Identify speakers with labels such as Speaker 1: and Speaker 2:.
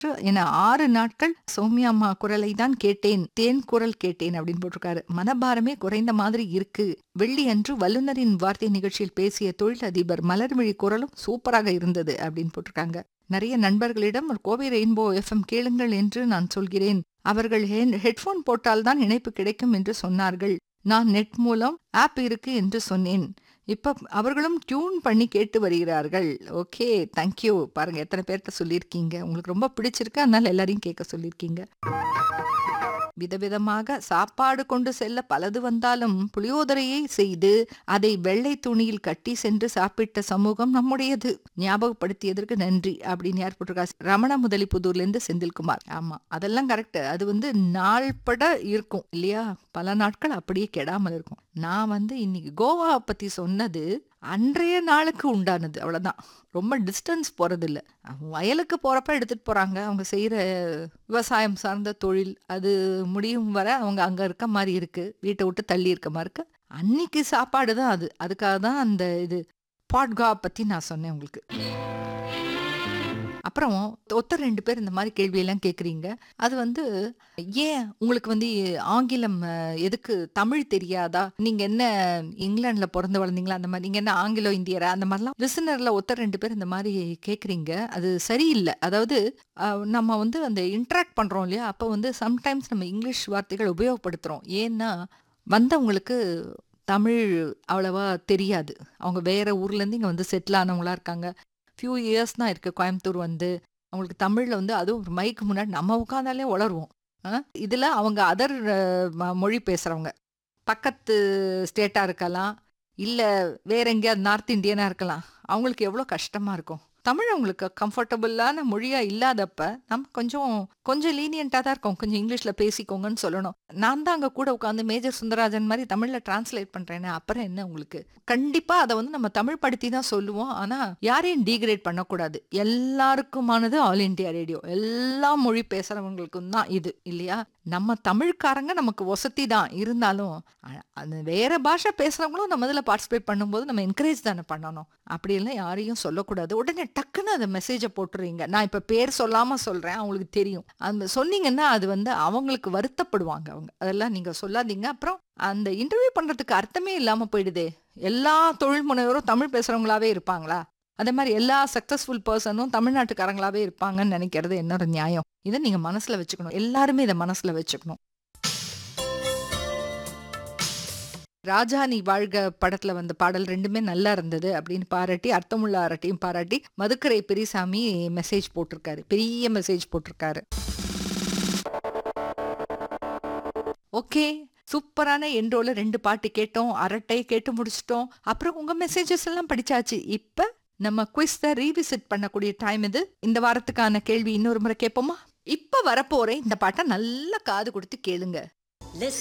Speaker 1: என ஆறு நாட்கள் சௌமியா அம்மா குரலை தான் கேட்டேன் தேன் குரல் கேட்டேன் அப்படின்னு போட்டிருக்காரு மனபாரமே குறைந்த மாதிரி இருக்கு வெள்ளி அன்று வல்லுநரின் வார்த்தை நிகழ்ச்சியில் பேசிய தொழிலதிபர் மலர்விழி குரலும் சூப்பராக இருந்தது அப்படின்னு போட்டிருக்காங்க நிறைய நண்பர்களிடம் கோவை ரெயின்போ எஃப்எம் கேளுங்கள் என்று நான் சொல்கிறேன் அவர்கள் ஹெட்போன் போட்டால்தான் இணைப்பு கிடைக்கும் என்று சொன்னார்கள் நான் நெட் மூலம் ஆப் இருக்கு என்று சொன்னேன் இப்ப அவர்களும் டியூன் பண்ணி கேட்டு வருகிறார்கள் ஓகே தேங்க்யூ பாருங்க எத்தனை பேர்கிட்ட சொல்லியிருக்கீங்க உங்களுக்கு ரொம்ப பிடிச்சிருக்கு அதனால எல்லாரையும் கேட்க சொல்லியிருக்கீங்க விதவிதமாக சாப்பாடு கொண்டு செல்ல பலது வந்தாலும் புளியோதரையை செய்து அதை வெள்ளை துணியில் கட்டி சென்று சாப்பிட்ட சமூகம் நம்முடையது ஞாபகப்படுத்தியதற்கு நன்றி அப்படின்னு யார் போட்டிருக்கா ரமண முதலிப்புதூர்ல இருந்து செந்தில்குமார் ஆமா அதெல்லாம் கரெக்ட் அது வந்து நாள்பட இருக்கும் இல்லையா பல நாட்கள் அப்படியே கெடாமல் இருக்கும் நான் வந்து இன்னைக்கு கோவா பத்தி சொன்னது அன்றைய நாளுக்கு உண்டானது அவ்வளவுதான் ரொம்ப டிஸ்டன்ஸ் போறது இல்ல வயலுக்கு போறப்ப எடுத்துட்டு போறாங்க அவங்க செய்யற விவசாயம் சார்ந்த தொழில் அது முடியும் வர அவங்க அங்க இருக்க மாதிரி இருக்கு வீட்டை விட்டு தள்ளி இருக்க மாதிரி இருக்கு அன்னைக்கு சாப்பாடு தான் அது அதுக்காக தான் அந்த இது பாட்கா பத்தி நான் சொன்னேன் உங்களுக்கு அப்புறம் ஒருத்தர் ரெண்டு பேர் இந்த மாதிரி கேள்வியெல்லாம் கேட்குறீங்க அது வந்து ஏன் உங்களுக்கு வந்து ஆங்கிலம் எதுக்கு தமிழ் தெரியாதா நீங்க என்ன இங்கிலாந்துல பிறந்து வளர்ந்தீங்களா அந்த மாதிரி நீங்க என்ன ஆங்கிலோ இந்தியரா அந்த மாதிரிலாம் லிசனர்ல ஒருத்தர் ரெண்டு பேர் இந்த மாதிரி கேட்குறீங்க அது சரியில்லை அதாவது நம்ம வந்து அந்த இன்ட்ராக்ட் பண்றோம் இல்லையா அப்போ வந்து சம்டைம்ஸ் நம்ம இங்கிலீஷ் வார்த்தைகள் உபயோகப்படுத்துறோம் ஏன்னா வந்தவங்களுக்கு தமிழ் அவ்வளவா தெரியாது அவங்க வேற ஊர்லேருந்து இங்கே வந்து செட்டில் ஆனவங்களா இருக்காங்க ஃபியூ இயர்ஸ் தான் இருக்குது கோயம்புத்தூர் வந்து அவங்களுக்கு தமிழில் வந்து அதுவும் ஒரு மைக்கு முன்னாடி நம்ம உட்காந்தாலே உளருவோம் இதில் அவங்க அதர் மொழி பேசுகிறவங்க பக்கத்து ஸ்டேட்டாக இருக்கலாம் இல்லை வேற எங்கேயாவது நார்த் இந்தியனாக இருக்கலாம் அவங்களுக்கு எவ்வளோ கஷ்டமாக இருக்கும் தமிழ் அவங்களுக்கு கம்ஃபர்டபுளான மொழியாக இல்லாதப்ப நம்ம கொஞ்சம் கொஞ்சம் லீனியண்ட்டாக தான் இருக்கும் கொஞ்சம் இங்கிலீஷில் பேசிக்கோங்கன்னு சொல்லணும் நான் தான் அங்கே கூட உட்காந்து மேஜர் சுந்தரராஜன் மாதிரி தமிழில் டிரான்ஸ்லேட் பண்ணுறேன்னு அப்புறம் என்ன உங்களுக்கு கண்டிப்பாக அதை வந்து நம்ம தமிழ் படுத்தி தான் சொல்லுவோம் ஆனால் யாரையும் டீக்ரேட் பண்ணக்கூடாது எல்லாருக்குமானது ஆல் இண்டியா ரேடியோ எல்லா மொழி பேசுகிறவங்களுக்கும் தான் இது இல்லையா நம்ம தமிழ்காரங்க நமக்கு வசதி தான் இருந்தாலும் அந்த வேற பாஷை பேசுறவங்களும் நம்ம இதில் பார்ட்டிசிபேட் பண்ணும்போது நம்ம என்கரேஜ் தானே பண்ணணும் அப்படியெல்லாம் யாரையும் சொல்லக்கூடாது உடனே டக்குன்னு அந்த மெசேஜை போட்டுறீங்க நான் இப்போ பேர் சொல்லாமல் சொல்கிறேன் அவங்களுக்கு தெரியும் அந்த சொன்னீங்கன்னா அது வந்து அவங்களுக்கு வருத்தப்படுவாங்க அவங்க அதெல்லாம் நீங்கள் சொல்லாதீங்க அப்புறம் அந்த இன்டர்வியூ பண்ணுறதுக்கு அர்த்தமே இல்லாமல் போயிடுதே எல்லா தொழில் முனைவரும் தமிழ் பேசுகிறவங்களாவே இருப்பாங்களா அதே மாதிரி எல்லா சக்சஸ்ஃபுல் பர்சனும் தமிழ்நாட்டுக்காரங்களாவே இருப்பாங்கன்னு நினைக்கிறது என்னோட நியாயம் இதை நீங்க மனசுல வச்சுக்கணும் எல்லாருமே இதை மனசுல வச்சுக்கணும் ராஜா நீ வாழ்க படத்துல வந்த பாடல் ரெண்டுமே நல்லா இருந்தது அப்படின்னு பாராட்டி அர்த்தமுள்ள அரட்டையும் பாராட்டி மதுக்கரை பெரியசாமி மெசேஜ் போட்டிருக்காரு பெரிய மெசேஜ் போட்டிருக்காரு ஓகே சூப்பரான என்ரோல ரெண்டு பாட்டு கேட்டோம் அரட்டை கேட்டு முடிச்சிட்டோம் அப்புறம் உங்க மெசேஜஸ் எல்லாம் படிச்சாச்சு இப்ப நம்ம குவிஸ் தான் ரீவிசிட் பண்ணக்கூடிய டைம் இது இந்த வாரத்துக்கான கேள்வி இன்னொரு முறை கேட்போமா இப்ப வரப்போறேன் இந்த பாட்டை நல்லா காது கொடுத்து கேளுங்க